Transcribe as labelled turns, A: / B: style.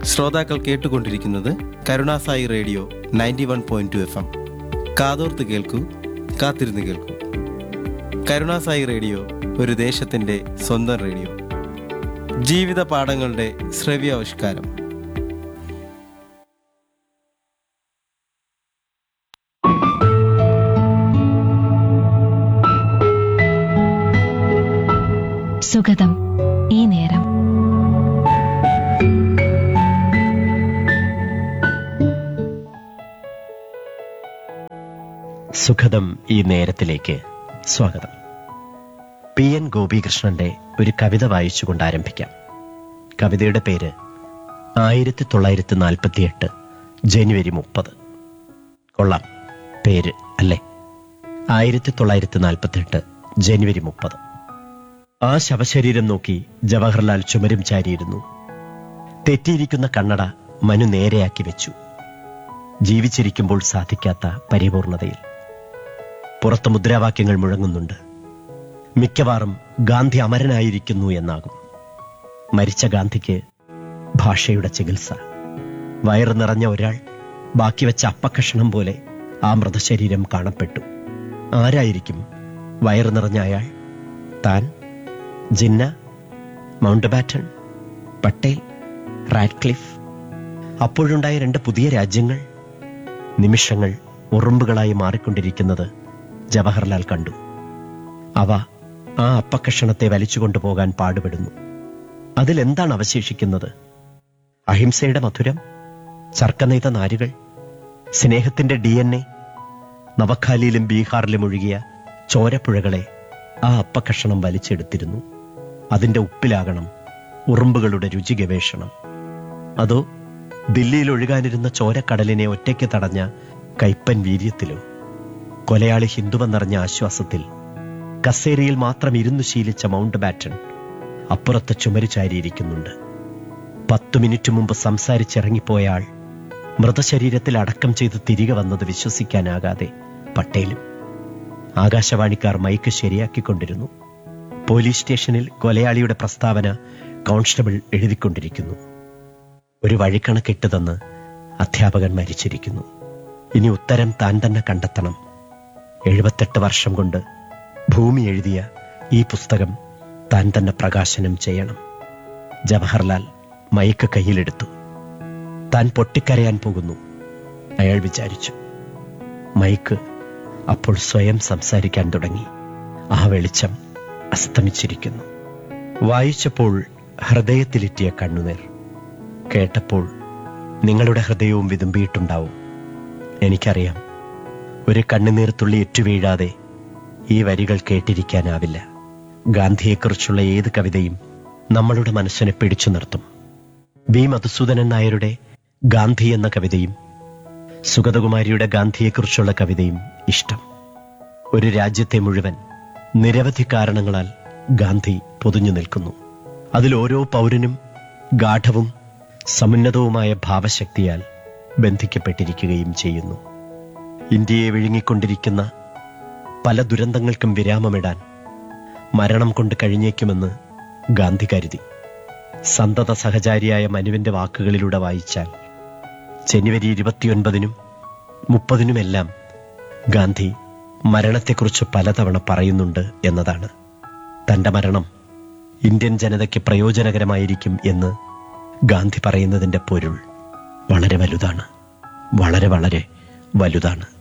A: ശ്രോതാക്കൾ കേട്ടുകൊണ്ടിരിക്കുന്നത് Karunasai radio ninety one point two F M കാതോർത്ത് കേൾക്കൂ കാത്തിരുന്ന് കേൾക്കൂ കരുണാസായി റേഡിയോ ഒരു ദേശത്തിൻ്റെ സ്വന്തം റേഡിയോ ജീവിത പാഠങ്ങളുടെ ശ്രവ്യാവിഷ്കാരം
B: സുഗതം ഈ നേരം
C: സുഖദം ഈ നേരത്തിലേക്ക് സ്വാഗതം പി എൻ ഗോപികൃഷ്ണന്റെ ഒരു കവിത വായിച്ചുകൊണ്ട് ആരംഭിക്കാം കവിതയുടെ പേര് ആയിരത്തി തൊള്ളായിരത്തി നാൽപ്പത്തിയെട്ട് ജനുവരി മുപ്പത് കൊള്ളാം പേര് അല്ലേ ആയിരത്തി തൊള്ളായിരത്തി നാൽപ്പത്തിയെട്ട് ജനുവരി മുപ്പത് ആ ശവശരീരം നോക്കി ജവഹർലാൽ ചുമരും ചാരിയിരുന്നു തെറ്റിയിരിക്കുന്ന കണ്ണട മനു നേരെയാക്കി വെച്ചു ജീവിച്ചിരിക്കുമ്പോൾ സാധിക്കാത്ത പരിപൂർണതയിൽ പുറത്ത് മുദ്രാവാക്യങ്ങൾ മുഴങ്ങുന്നുണ്ട് മിക്കവാറും ഗാന്ധി അമരനായിരിക്കുന്നു എന്നാകും മരിച്ച ഗാന്ധിക്ക് ഭാഷയുടെ ചികിത്സ വയറ് നിറഞ്ഞ ഒരാൾ ബാക്കി വെച്ച അപ്പക്കഷണം പോലെ ആ മൃതശരീരം കാണപ്പെട്ടു ആരായിരിക്കും വയറ് നിറഞ്ഞ അയാൾ താൻ Jinnah Mountbatten Patel Radcliffe അപ്പോഴുണ്ടായ രണ്ട് പുതിയ രാജ്യങ്ങൾ നിമിഷങ്ങൾ ഉറുമ്പുകളായി മാറിക്കൊണ്ടിരിക്കുന്നത് ജവഹർലാൽ കണ്ടു അവ ആ അപ്പക്കഷണത്തെ വലിച്ചുകൊണ്ടുപോകാൻ പാടുപെടുന്നു അതിലെന്താണ് അവശേഷിക്കുന്നത് അഹിംസയുടെ മധുരം ചർക്കനെയ്ത നാരുകൾ സ്നേഹത്തിന്റെ ഡി എൻ എ നവഖാലിയിലും ബീഹാറിലും ഒഴുകിയ ചോരപ്പുഴകളെ ആ അപ്പക്കഷണം വലിച്ചെടുത്തിരുന്നു അതിന്റെ ഉപ്പിലാകണം ഉറുമ്പുകളുടെ രുചി ഗവേഷണം അതോ ദില്ലിയിൽ ഒഴുകാനിരുന്ന ചോരക്കടലിനെ ഒറ്റയ്ക്ക് തടഞ്ഞ കൈപ്പൻ വീര്യത്തിലോ കൊലയാളി ഹിന്ദുവെന്നറിഞ്ഞ ആശ്വാസത്തിൽ കസേരയിൽ മാത്രം ഇരുന്നു ശീലിച്ച മൗണ്ട് ബാറ്റൺ അപ്പുറത്തെ ചുമര് ചാരിയിരിക്കുന്നുണ്ട് പത്തു മിനിറ്റ് മുമ്പ് സംസാരിച്ചിറങ്ങിപ്പോയ ആൾ മൃതശരീരത്തിൽ അടക്കം ചെയ്ത് തിരികെ വന്നത് വിശ്വസിക്കാനാകാതെ പട്ടേലും ആകാശവാണിക്കാർ മൈക്ക് ശരിയാക്കിക്കൊണ്ടിരുന്നു പോലീസ് സ്റ്റേഷനിൽ കൊലയാളിയുടെ പ്രസ്താവന കോൺസ്റ്റബിൾ എഴുതിക്കൊണ്ടിരിക്കുന്നു ഒരു വഴിക്കണക്കിട്ട് തന്ന് അധ്യാപകൻ മരിച്ചിരിക്കുന്നു ഇനി ഉത്തരം താൻ തന്നെ കണ്ടെത്തണം എഴുപത്തെട്ട് വർഷം കൊണ്ട് ഭൂമി എഴുതിയ ഈ പുസ്തകം താൻ തന്നെ പ്രകാശനം ചെയ്യണം ജവഹർലാൽ മയക്ക് കയ്യിലെടുത്തു താൻ പൊട്ടിക്കരയാൻ പോകുന്നു അയാൾ വിചാരിച്ചു മൈക്ക് അപ്പോൾ സ്വയം സംസാരിക്കാൻ തുടങ്ങി ആ വെളിച്ചം അസ്തമിച്ചിരിക്കുന്നു വായിച്ചപ്പോൾ ഹൃദയത്തിലെത്തിയ കണ്ണുനീർ കേട്ടപ്പോൾ നിങ്ങളുടെ ഹൃദയവും വിതുമ്പിയിട്ടുണ്ടാവും എനിക്കറിയാം ഒരു കണ്ണുനീർ തുള്ളി ഏറ്റുവീഴാതെ ഈ വരികൾ കേട്ടിരിക്കാനാവില്ല ഗാന്ധിയെക്കുറിച്ചുള്ള ഏത് കവിതയും നമ്മളുടെ മനസ്സിനെ പിടിച്ചു നിർത്തും വി മധുസൂദനൻ നായരുടെ ഗാന്ധി എന്ന കവിതയും സുഗതകുമാരിയുടെ ഗാന്ധിയെക്കുറിച്ചുള്ള കവിതയും ഇഷ്ടം ഒരു രാജ്യത്തെ മുഴുവൻ നിരവധി കാരണങ്ങളാൽ ഗാന്ധി പൊതിഞ്ഞു നിൽക്കുന്നു അതിൽ ഓരോ പൗരനും ഗാഠവും സമുന്നതവുമായ ഭാവശക്തിയാൽ ബന്ധിക്കപ്പെട്ടിരിക്കുകയും ചെയ്യുന്നു ഇന്ത്യയെ വിഴുങ്ങിക്കൊണ്ടിരിക്കുന്ന പല ദുരന്തങ്ങൾക്കും വിരാമമിടാൻ മരണം കൊണ്ട് കഴിഞ്ഞേക്കുമെന്ന് ഗാന്ധി കരുതി സന്തത സഹചാരിയായ മനുവിന്റെ വാക്കുകളിലൂടെ വായിച്ചാൽ ജനുവരി ഇരുപത്തിയൊൻപതിനും മുപ്പതിനുമെല്ലാം ഗാന്ധി മരണത്തെക്കുറിച്ച് പലതവണ പറയുന്നുണ്ട് എന്നതാണ് തന്റെ മരണം ഇന്ത്യൻ ജനതയ്ക്ക് പ്രയോജനകരമായിരിക്കും എന്ന് ഗാന്ധി പറയുന്നതിന്റെ പൊരുൾ വളരെ വലുതാണ് വളരെ വളരെ വലുതാണ്